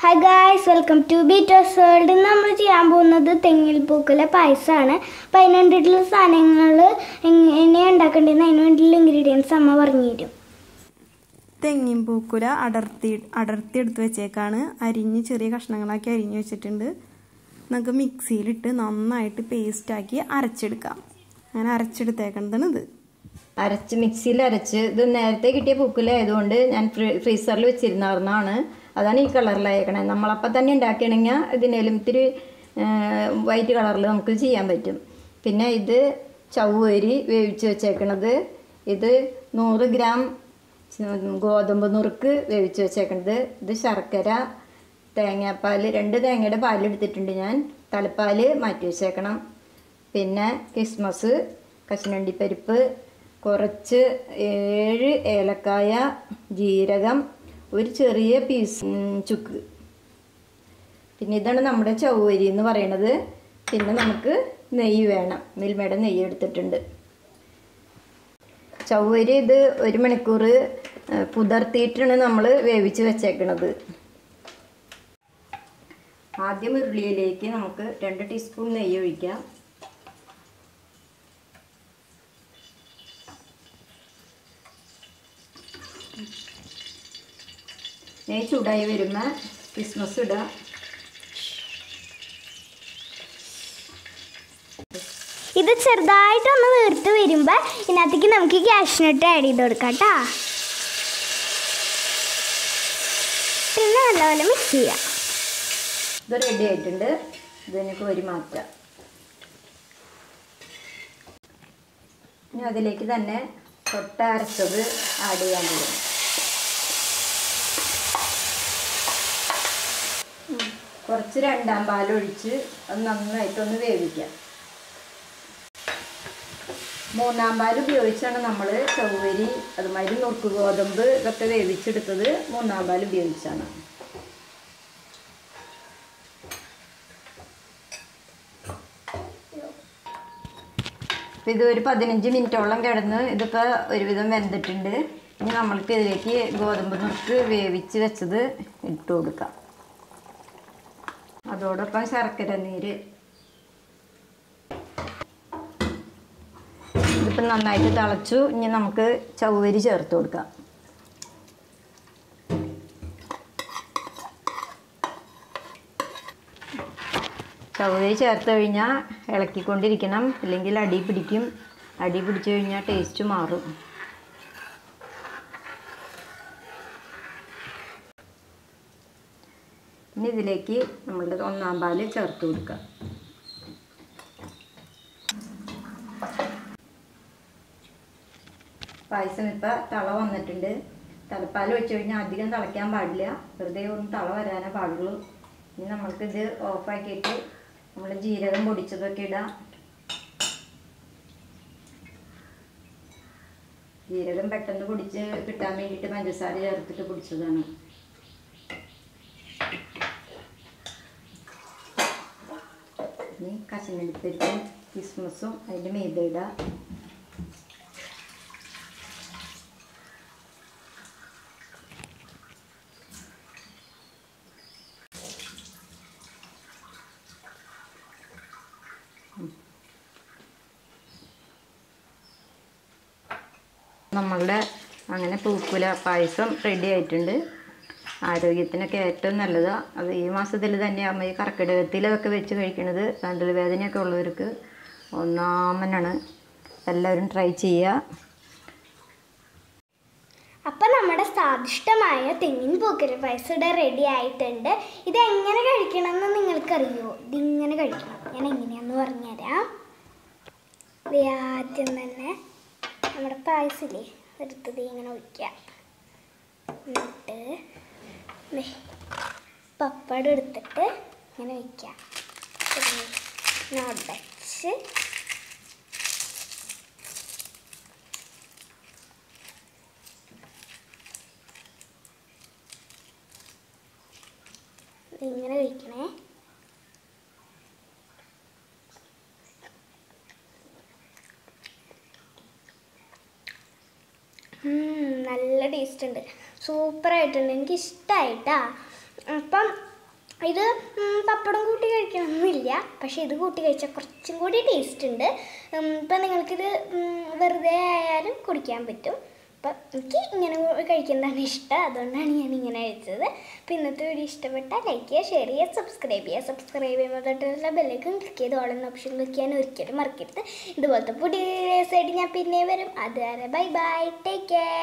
hi guys welcome to beaters world ഇന്ന് നമ്മൾ ചെയ്യാൻ പോകുന്നത് തെങ്ങിൽ പൂക്കലെ പായസമാണ് അപ്പം അതിന് വേണ്ടിയിട്ടുള്ള സാധനങ്ങൾ എങ്ങനെയാണ് ഉണ്ടാക്കേണ്ടതെന്ന് അതിന് വേണ്ടിയിട്ടുള്ള ഇൻഗ്രീഡിയൻസ് അമ്മ പറഞ്ഞു തരും തെങ്ങിൻ പൂക്കുല അടർത്തി അടർത്തി എടുത്ത് വെച്ചേക്കാണ് അരിഞ്ഞ് ചെറിയ കഷ്ണങ്ങളാക്കി അരിഞ്ഞ് വെച്ചിട്ടുണ്ട് നമുക്ക് മിക്സിയിലിട്ട് നന്നായിട്ട് പേസ്റ്റാക്കി അരച്ചെടുക്കാം അങ്ങനെ അരച്ചെടുത്തേക്കേണ്ടതാണ് ഇത് അരച്ച് മിക്സിയിൽ അരച്ച് ഇത് നേരത്തെ കിട്ടിയ പൂക്കുലായതുകൊണ്ട് ഞാൻ ഫ്രീ- ഫ്രീസറിൽ വെച്ചിരുന്നാർന്നാണ് അതാണ് ഈ കളറിലായേക്കണേ നമ്മളപ്പം തന്നെ ഉണ്ടാക്കുകയാണെങ്കിൽ ഇതിനേലും ഇത്തിരി വൈറ്റ് കളറിൽ നമുക്ക് ചെയ്യാൻ പറ്റും പിന്നെ ഇത് ചവ്വരി വേവിച്ച് വെച്ചേക്കണത് ഇത് നൂറ് ഗ്രാം ച- ഗോതമ്പ് നുറുക്ക് വേവിച്ച് വെച്ചേക്കണത് ഇത് ശർക്കര തേങ്ങാപ്പാൽ രണ്ട് തേങ്ങയുടെ പാലെടുത്തിട്ടുണ്ട് ഞാൻ തലപ്പാൽ മാറ്റി വെച്ചേക്കണം പിന്നെ കിസ്മസ് കശുനണ്ടിപ്പരിപ്പ് കുറച്ച് ഏഴ് ഏലക്കായ ജീരകം ഒരു ചെറിയ പീസ് ഉം, ചുക്ക് പിന്നെ ഇതാണ് നമ്മുടെ ചൗവരി എന്ന് പറയണത് പിന്നെ നമുക്ക് നെയ്യ് വേണം മിൽമയുടെ നെയ്യ് എടുത്തിട്ടുണ്ട് ചൗവരി ഇത് ഒരു മണിക്കൂർ ഏഹ്, പുതർത്തിയിട്ടാണ് നമ്മൾ വേവിച്ച് വെച്ചേക്കണത് ആദ്യം ഉരുളിയിലേക്ക് നമുക്ക് രണ്ട് ടീസ്പൂൺ നെയ്യ് ഒഴിക്കാം നെയ്യ് ചൂടായി വരുമ്പോൾ ക്രിസ്മസ് ഇടുക ഇത് ചെറുതായിട്ടൊന്ന് വീർത്ത് വരുമ്പോൾ ഇതിനകത്തേക്ക് നമുക്ക് ക്യാഷിനിട്ട് ആഡ് ചെയ്ത് കൊടുക്കാം കേട്ടോ പിന്നെ നല്ലപോലെ മിക്സ് ചെയ്യാം ഇത് റെഡി ആയിട്ടുണ്ട് ഇതിനൊക്കെ ഒരു മാറ്റാം ഇനി അതിലേക്ക് തന്നെ തൊട്ട അരച്ചത് ആഡ് ചെയ്യാൻ പോകും കുറച്ച് രണ്ടാം പാലൊഴിച്ച് അത് നന്നായിട്ടൊന്ന് വേവിക്കാം മൂന്നാം പാൽ ഉപയോഗിച്ചാണ് നമ്മൾ ചൗവരി അതുമാതിരി നുറുക്ക് ഗോതമ്പ് ഇതൊക്കെ വേവിച്ചെടുത്തത് മൂന്നാം പാൽ ഉപയോഗിച്ചാണ് അപ്പം ഇത് ഒരു പതിനഞ്ച് മിനിറ്റോളം കിടന്ന് ഇതിപ്പോൾ ഒരുവിധം വെന്തിട്ടുണ്ട് ഇനി നമ്മൾക്ക് ഇതിലേക്ക് ഗോതമ്പ് നുറുക്ക് വേവിച്ച് വെച്ചത് ഇട്ട് കൊടുക്കാം അതോടൊപ്പം ശർക്കര നീര് ഇതിപ്പം നന്നായിട്ട് തിളച്ചു ഇനി നമുക്ക് ചവ്വരി ചേർത്ത് കൊടുക്കാം ചവ്വരി ചേർത്ത് കഴിഞ്ഞാൽ ഇളക്കിക്കൊണ്ടിരിക്കണം ഇല്ലെങ്കിൽ അടി പിടിക്കും അടി പിടിച്ചു കഴിഞ്ഞാൽ ടേസ്റ്റ് മാറും ഇനി ഇതിലേക്ക് നമ്മളുടെ ഒന്നാം പാല് ചേർത്ത് കൊടുക്കുക പായസം ഇപ്പം തള വന്നിട്ടുണ്ട് തലപ്പാൽ വെച്ച് കഴിഞ്ഞാൽ അധികം തിളയ്ക്കാൻ പാടില്ല വെറുതെ ഒന്ന് തള വരാനേ പാടുള്ളൂ ഇനി നമ്മൾക്കിത് ഓഫാക്കിയിട്ട് നമ്മൾ ജീരകം പൊടിച്ചതൊക്കെ ഇടാം ജീരകം പെട്ടെന്ന് പൊടിച്ച് കിട്ടാൻ വേണ്ടിയിട്ട് പഞ്ചസാര ചേർത്തിട്ട് പൊടിച്ചതാണ് ഇനി കശുനണ്ടിപ്പരിപ്പും കിസ്മസും അതിൻ്റെ മീതെ ഇടാം നമ്മളുടെ അങ്ങനെ പൂക്കുല പായസം റെഡി ആയിട്ടുണ്ട് ആരോഗ്യത്തിനൊക്കെ ഏറ്റവും നല്ലതാണ് അത് ഈ മാസത്തിൽ തന്നെ ആകുമ്പോൾ ഈ കർക്കിടകത്തിലൊക്കെ വെച്ച് കഴിക്കുന്നത് കണ്ടൽ വേദനയൊക്കെ ഉള്ളവർക്ക് ഒന്നാമനാണ് എല്ലാവരും ട്രൈ ചെയ്യുക അപ്പം നമ്മുടെ സ്വാദിഷ്ടമായ തെങ്ങിൻ പൂക്കര പായസം ഇവിടെ റെഡി ആയിട്ടുണ്ട് ഇത് എങ്ങനെ കഴിക്കണം എന്ന് നിങ്ങൾക്കറിയോ ഇതിങ്ങനെ കഴിക്കണം ഞാൻ എങ്ങനെയാന്ന് പറഞ്ഞുതരാം ദേ ആദ്യം തന്നെ നമ്മുടെ പായസമില്ലേ എടുത്തത് ഇങ്ങനെ ഒഴിക്കാം എന്നിട്ട് ദേ പപ്പടം എടുത്തിട്ട് ഇങ്ങനെ ഒഴിക്കാം ഇങ്ങനെ ഉടച്ച് ഇങ്ങനെ കഴിക്കണേ ഉം, നല്ല ടേസ്റ്റ് ഉണ്ട് സൂപ്പറായിട്ടുണ്ട് എനിക്ക് ഇഷ്ടമായിട്ടാ അപ്പം ഇത് ഉം, പപ്പടം കൂട്ടി കഴിക്കണമെന്നില്ല പക്ഷെ ഇത് കൂട്ടി കഴിച്ചാൽ കുറച്ചും കൂടി ടേസ്റ്റ് ഉണ്ട് ഉം, ഇപ്പം നിങ്ങൾക്കിത് ഉം, വെറുതെ ആയാലും കുടിക്കാൻ പറ്റും അപ്പം എനിക്ക് ഇങ്ങനെ കഴിക്കുന്നതാണ് ഇഷ്ടം അതുകൊണ്ടാണ് ഞാൻ ഇങ്ങനെ കഴിച്ചത് അപ്പോൾ ഇന്നത്തെ വീഡിയോ ഇഷ്ടപ്പെട്ടാൽ ലൈക്ക് ചെയ്യുക ഷെയർ ചെയ്യുക സബ്സ്ക്രൈബ് ചെയ്യുക സബ്സ്ക്രൈബ് ചെയ്യുമ്പോൾ തൊട്ടുള്ള ബെല്ലേക്കും ക്ലിക്ക് ചെയ്ത് ഓൾ എന്ന ഓപ്ഷൻ ക്ലിക്ക് ചെയ്യാൻ ഒരിക്കലും മറക്കരുത് ഇതുപോലത്തെ പുതിയ വീഡിയോസ് ആയിട്ട് ഞാൻ പിന്നെ വരും അതുവരെ ബൈ ബൈ ടേക്ക് കെയർ